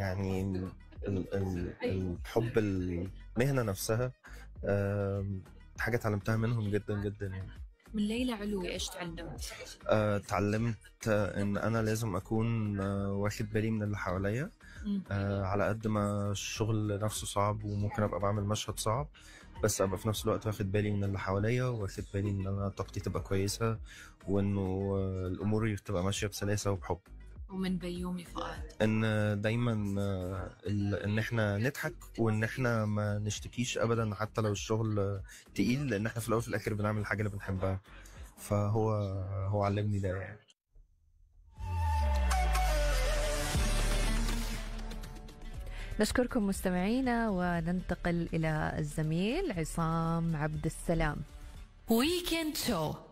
يعني ال- ال- الحب المهنه نفسها آم، حاجه اتعلمتها منهم جدا جدا يعني من ليلى علوي ايش تعلمت؟ آه، اتعلمت آه، ان انا لازم اكون آه، واخد بالي من اللي حواليا مم. آه، على قد ما الشغل نفسه صعب وممكن ابقى بعمل مشهد صعب بس ابقى في نفس الوقت واخد بالي من اللي حواليا واخد بالي ان انا طاقتي تبقى كويسه وانه آه، الامور تبقى ماشيه بسلاسه وبحب ومن بيومي فؤاد ان دايما آه، ال- ان احنا نضحك وان احنا ما نشتكيش ابدا حتى لو الشغل آه، تقيل لان احنا في الاول وفي الاخر بنعمل الحاجه اللي بنحبها فهو هو علمني ده يعني نشكركم مستمعينا وننتقل إلى الزميل عصام عبد السلام ويكند شو